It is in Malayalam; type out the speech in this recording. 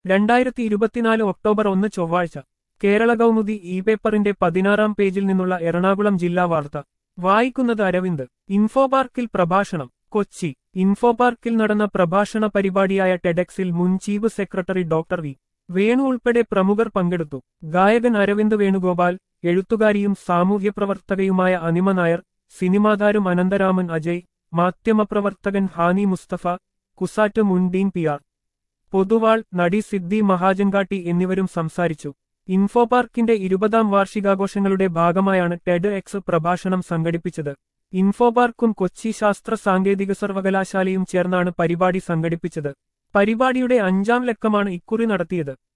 രണ്ടായിരത്തി ഇരുപത്തിനാല് ഒക്ടോബർ ഒന്ന് ചൊവ്വാഴ്ച കേരള കൗമുദി ഇ പേപ്പറിന്റെ പതിനാറാം പേജിൽ നിന്നുള്ള എറണാകുളം ജില്ലാ വാർത്ത വായിക്കുന്നത് അരവിന്ദ് ഇൻഫോ പാർക്കിൽ പ്രഭാഷണം കൊച്ചി ഇൻഫോ പാർക്കിൽ നടന്ന പ്രഭാഷണ പരിപാടിയായ ടെഡെക്സിൽ മുൻ chief secretary doctor V Venu ഉൾപ്പെടെ പ്രമുഖർ പങ്കെടുത്തു ഗായകൻ അരവിന്ദ് വേണുഗോപാൽ എഴുത്തുകാരിയും സാമൂഹ്യപ്രവർത്തകയുമായ അനിമ നായർ സിനിമാതാരം അനന്തരാമൻ അജയ് മാധ്യമപ്രവർത്തകൻ ഹാനി മുസ്തഫ കുസാറ്റ് മുൻ ഡീൻ പി ആർ പൊതുവാൾ നടി സിദ്ധി മഹാജൻകാട്ടി എന്നിവരും സംസാരിച്ചു ഇൻഫോ പാർക്കിന്റെ ഇരുപതാം വാർഷികാഘോഷങ്ങളുടെ ഭാഗമായാണ് ടെഡ് എക്സ് പ്രഭാഷണം സംഘടിപ്പിച്ചത് ഇൻഫോ പാർക്കും കൊച്ചി ശാസ്ത്ര സാങ്കേതിക സർവകലാശാലയും ചേർന്നാണ് പരിപാടി സംഘടിപ്പിച്ചത് പരിപാടിയുടെ അഞ്ചാം ലക്കമാണ് ഇക്കുറി നടത്തിയത്